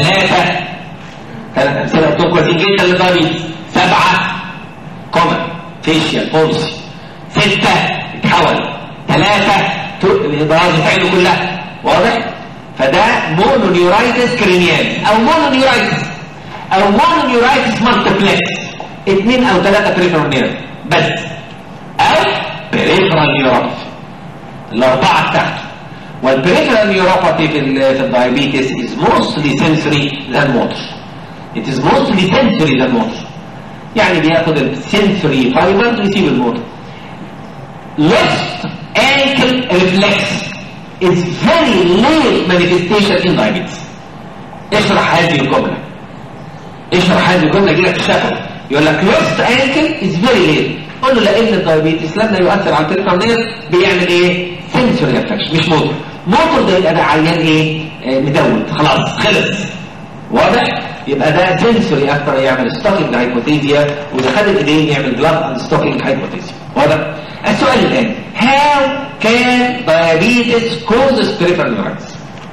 ثلاثه ثلاث امثله قلت لكم كويسين جدا للدايبيتس سبعه كومن فيشيال بولسي ستة اتحول ثلاثة الإضرار فعله كلها واضح؟ فده مونونيورايتس كرينيال أو مونونيورايتس أو مونونيورايتس مالتيبلكس اثنين أو ثلاثة بريفرال نيرف بس أو بريفرال نيوروباثي الأربعة بتاعته والبريفرال نيوروباثي في ال في الدايابيتس is mostly sensory than motor. It is mostly sensory than motor. يعني بياخد السنسوري فايبر ويسيب الموتور. Left ankle reflex is very late manifestation in diabetes. اشرح هذه الجملة. اشرح هذه الجملة يجي لك الشفوي. يقول لك left ankle is very late. قول له لان الدايابيتس لما يؤثر على البريفرال نيرف بيعمل ايه؟ سنسوري افكشن مش موتور. موتور ده يبقى ده عيان ايه؟ آه مدود خلاص خلص. واضح؟ يبقى ده سنسوري اكتر يعمل ستوكينج هايبوثيزيا واذا خد الايدين يعمل بلاد اند ستوكينج هايبوثيزيا واضح؟ السؤال الان how can diabetes causes peripheral neuritis؟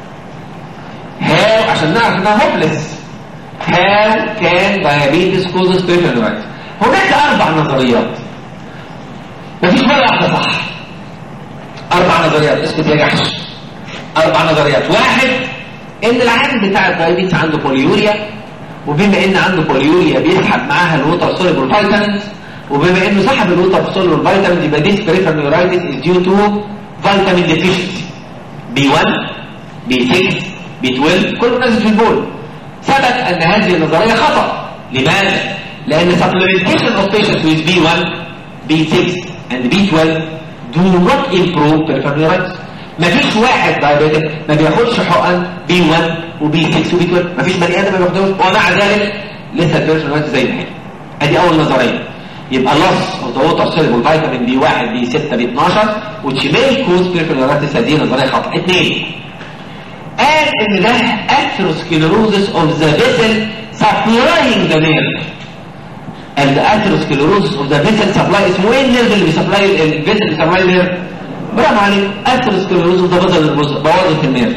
how عشان نعرف انها هوبلس how can diabetes causes peripheral neuritis؟ هناك اربع نظريات مفيش ولا واحده صح اربع نظريات اسكت يا جحش اربع نظريات واحد ان العين بتاع الدايابيتس عنده بوليوريا وبما ان عنده بوليوريا بيسحب معاها الووتر سوليبل فيتامينز وبما انه سحب الووتر سوليبل فيتامينز يبقى ديس بريفر نيورايتس از ديو تو فيتامين ديفيشنسي بي 1 بي 6 بي 12 كله نازل في البول ثبت ان هذه النظريه خطا لماذا؟ لان supplementation of patients with B1 B6 and B12 do not improve peripheral neuritis مفيش واحد دايابيتك ما بياخدش حقن بي 1 وبي 6 وبي 12 مفيش بني ادم ما بياخدهمش ومع ذلك لسه البيرسون دلوقتي زي ما هي ادي اول نظريه يبقى loss of the water soluble vitamin بي 1 بي 6 بي 12 which may cause peripheral neuritis هذه نظريه خطا اثنين قال ان ده atherosclerosis of the vessel supplying the nerve and the atherosclerosis of the vessel supply اسمه ايه النيرف اللي بيسبلاي الفيسل بيسبلاي النيرف برافو عليك atherosclerosis of the vessel بوظت النيرف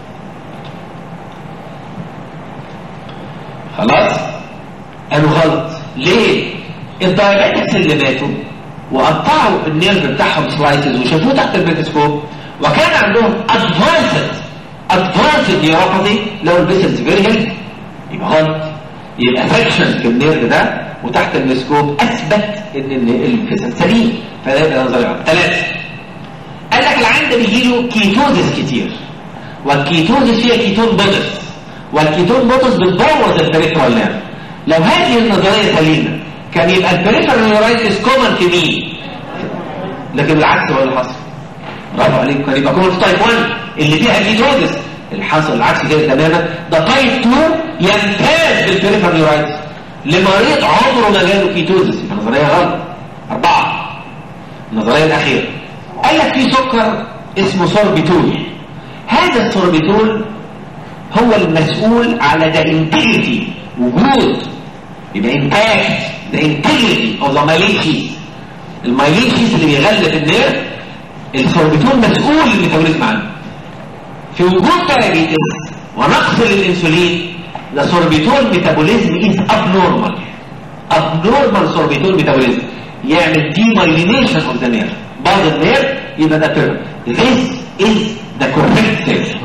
خلاص قالوا غلط ليه الدايابيتكس اللي ماتوا وقطعوا النيرف بتاعهم سلايسز وشافوه تحت الميكروسكوب وكان عندهم ادفانسد ادفانسد نيوروباثي لو الفيسلز فيري هيلثي يبقى غلط يبقى فاكشن في النيرف ده وتحت الميكروسكوب اثبت ان الفيسل سليم فده يبقى نظري غلط ثلاثه قال لك العين ده بيجيله كيتوزس كتير والكيتوزس فيها كيتون بودس والكيتون بودس بتبوظ البريفرال نيرف لو هذه النظريه سليمه كان يبقى البريفرال نيورايتس كومن في مين لكن العكس هو اللي حصل برافو عليك كان يبقى كومن في تايب 1 اللي فيها كيتوزس اللي حصل العكس كده تماما ده تايب 2 يمتاز بالبريفرال نيورايتس لمريض عمره ما جاله كيتوزس يبقى نظريه غلط اربعه النظريه الاخيره قال لك في سكر اسمه سوربيتول هذا السوربيتول هو المسؤول على ده انتجريتي وجود يبقى انتاج ده انتجريتي او ذا مايليشيز المايليشيز اللي بيغلف النير السوربيتول مسؤول للميتابوليزم عنه في وجود دايابيتس ونقص للانسولين the sorbitol metabolism is abnormal abnormal sorbitol metabolism يعمل demyelination of the nerve بعض النيرف يبقى ده term this is the correct term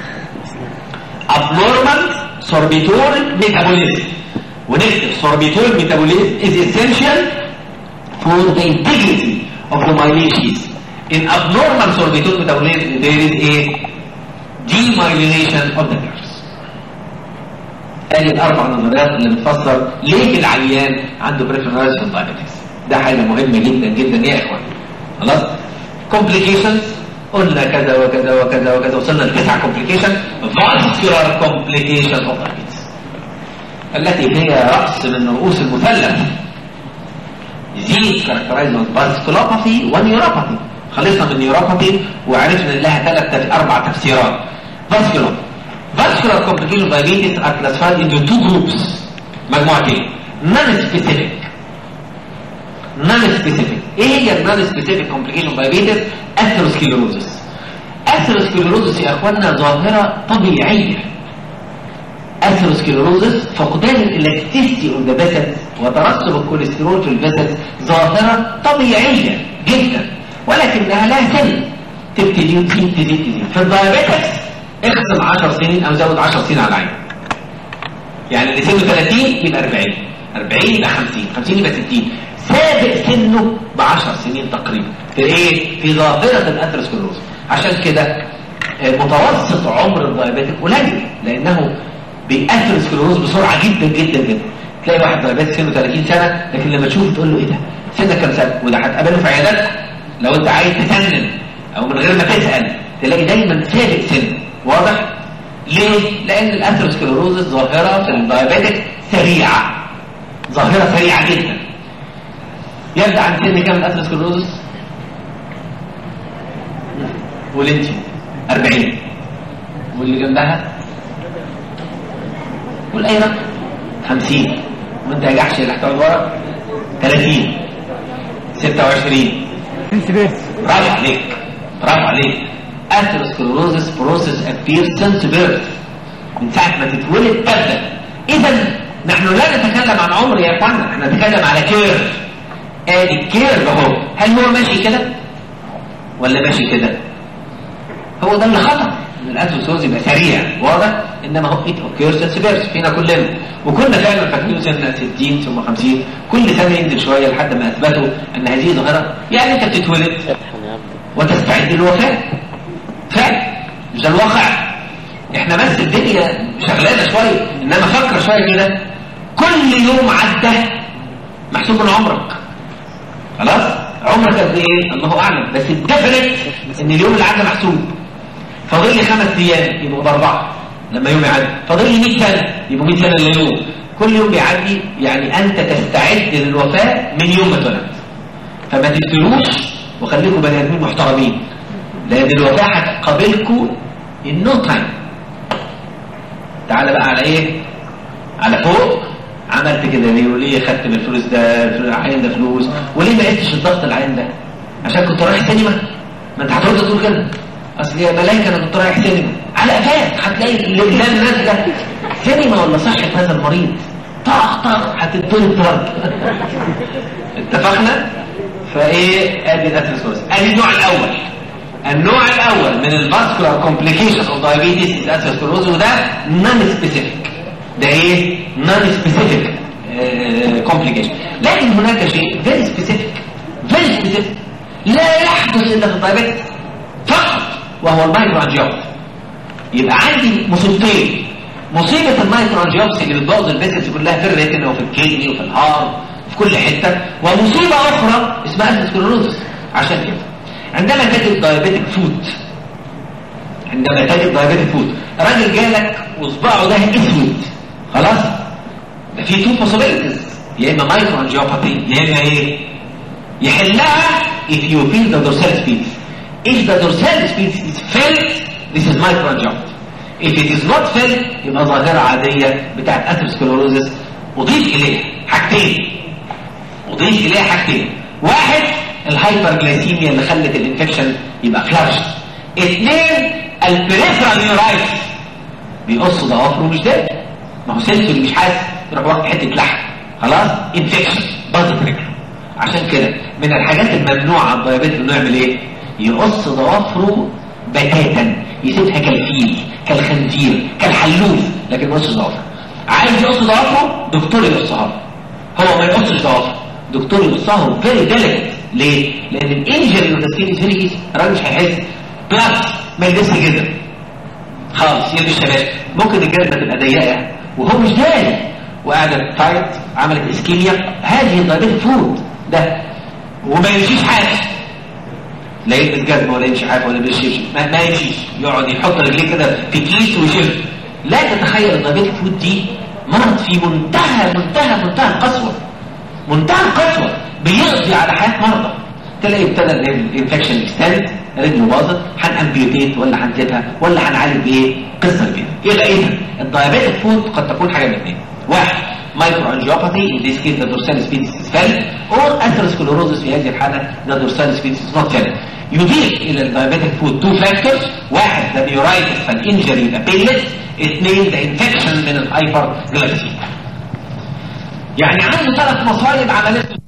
abnormal sorbitol metabolism ونكتب sorbitol metabolism is essential for the integrity of the myelin in abnormal sorbitol metabolism there is a demyelination of the nerves ادي الاربع نظريات اللي بتفسر ليه العيان عنده بريفرنس في الدايابيتكس ده حاجه مهمه جدا جدا يا اخوان خلاص كومبليكيشنز قلنا كذا وكذا وكذا وكذا وصلنا لتسع كومبليكيشن فاسكولار كومبليكيشن اوف دايابيتس التي هي راس من رؤوس المثلث disease characterized by vasculopathy ونيوروباثي خلصنا من النيوروباثي وعرفنا ان لها ثلاث اربع تفسيرات vascular vascular complication of diabetes are classified into two groups مجموعتين non-specific non-specific ايه هي non-specific complication of diabetes atherosclerosis atherosclerosis يا اخوانا ظاهرة طبيعية الاثيروسكليروزس فقدان الالاستيستي اوف ذا فيسلز وترسب الكوليسترول في الفيسلز ظاهره طبيعيه جدا ولكنها لها سن تبتدي تزيد تزيد تزيد في الدايابيتكس اخصم 10 سنين او زود 10 سنين على العين يعني اللي سنه 30 يبقى 40 40 يبقى 50 50 يبقى 60 سابق سنه ب 10 سنين تقريبا في ايه في ظاهره الاثيروسكليروز عشان كده آه، متوسط عمر الدايابيتك قليل لانه بيأثر السكليروز بسرعه جدا جدا جدا تلاقي واحد دايابيتك سنه 30 سنه لكن لما تشوفه تقول له ايه ده سنك كام سنه وده هتقابله في عياداتك لو انت عايز تسنن او من غير ما تسال تلاقي دايما سابق سن واضح ليه لان الاثيروسكليروز ظاهره في الدايابيتك سريعه ظاهره سريعه جدا يبدا عن سن كام الاثيروسكليروز والانت 40 واللي جنبها قول اي رقم 50 وانت يا جحش اللي هتقعد ورا 30 26 برافو عليك برافو عليك اثيروسكليروزس بروسيس ابير سنس بيرث من ساعه ما تتولد تبدا اذا نحن لا نتكلم عن عمر يا اخوانا احنا نتكلم على كيرف ادي الكيرف اهو هل هو ماشي كده ولا ماشي كده هو ده اللي خطر ان الاثيروسكليروز يبقى سريع واضح انما هو ات اوكير سنس بيرث فينا كلنا وكنا فعلا فاكرين سنه 60 ثم 50 كل سنه ينزل شويه لحد ما اثبتوا ان هذه ظاهره يعني انت بتتولد وتستعد للوفاة فعلا مش ده الواقع احنا بس الدنيا شغلانه شويه انما فكر شويه كده كل يوم عدى محسوب من عمرك خلاص عمرك قد ايه الله اعلم بس الدفنت ان اليوم اللي عدى محسوب فاضل لي خمس ايام يبقوا باربعه لما يوم يعدي فاضل لي 100 سنه يبقوا 100 سنه الا يوم كل يوم بيعدي يعني انت تستعد للوفاه من يوم ما اتولدت فما تفتروش وخليكم بني ادمين محترمين لان الوفاه هتقابلكم in no time تعالى بقى على ايه على فوق عملت كده ليه وليه خدت من الفلوس ده العين ده فلوس وليه ما قلتش الضغط العين ده عشان كنت رايح سينما ما انت هترد تقول كده اصل يا ملاك انا كنت رايح سينما على قفاك هتلاقي الاقلام نازله سينما ولا صحه هذا المريض طخ طخ هتدوني ضرب اتفقنا فايه ادي الاثيروسكليروز ادي النوع الاول النوع الاول من الفاسكولار كومبليكيشن اوف دايابيتس الاثيروسكليروز وده نون سبيسيفيك ده ايه نون سبيسيفيك كومبليكيشن لكن هناك شيء فيري سبيسيفيك فيري سبيسيفيك لا يحدث الا في الدايابيتس فقط وهو المايكروانجيوباثي يبقى عندي مصيبتين مصيبة المايكروانجيوباثي اللي بتبوظ البيسكس كلها في الريتنا وفي الكدني وفي الهارت في كل حتة ومصيبة أخرى اسمها الاثيروسكليروز عشان كده عندما تجد دايابيتك فود عندما تجد دايابيتك فود راجل جالك وصباعه ده اسود خلاص ده في تو possibilities يا اما مايكروانجيوباثي يا اما ايه يحلها if you feel the dorsal space if the dorsal space is felt this is microangiopathy if it is not felt يبقى ظاهرة عادية بتاعت اثيروسكليروزس اضيف اليها حاجتين اضيف اليها حاجتين واحد الهايبر جلايسيميا اللي خلت الانفكشن يبقى فلاش اثنين البريفرال نيورايتس بيقص ضوافره مش ده ما هو سنسوري مش حاسس يروح واخد حته لحم خلاص انفكشن باظت رجله عشان كده من الحاجات الممنوعه الدايابيت انه يعمل ايه يقص ضوافره بتاتا يسيبها كالفيل كالخنزير كالحلوف لكن ما يقصش ضوافره عايز يقص ضوافره دكتور يقصها له هو ما يقصش ضوافره دكتور يقصها فيري ديليكت ليه؟ لان الانجري والتسكين فيري ايزي الراجل مش هيحس بلس ما يلبسها جدا خالص يلبس شباب ممكن الجلد تبقى ضيقه وهو مش داري وقعدت تايت عملت اسكيميا هذه ضريبه فود ده وما يمشيش حاجه لا يلبس جزمه ولا يمشي حاجه ولا يلبس شبشب ما, ما يمشيش يقعد يحط رجليه كده في كيس ويشيل لا تتخيل ضريبه الفود دي مرض في منتهى منتهى منتهى القسوه منتهى القسوه بيقضي على حياه مرضى تلاقي ابتدى الانفكشن اكستند رجله باظت هنامبيوتيت ولا هنسيبها ولا هنعالج بايه قصه كبيره يبقى اذا الدايابيتك فود قد تكون حاجه من اثنين واحد مايكرو انجيوباثي in this case the dorsal species is valid or atherosclerosis في هذه الحاله the dorsal species is not valid يضيف الى الدايابيتك فود تو فاكتورز واحد ذا نيورايتس فالانجري يبقى بيلت اثنين ذا انفكشن من الهايبر جلايسيميا يعني عنده ثلاث مصايب عملت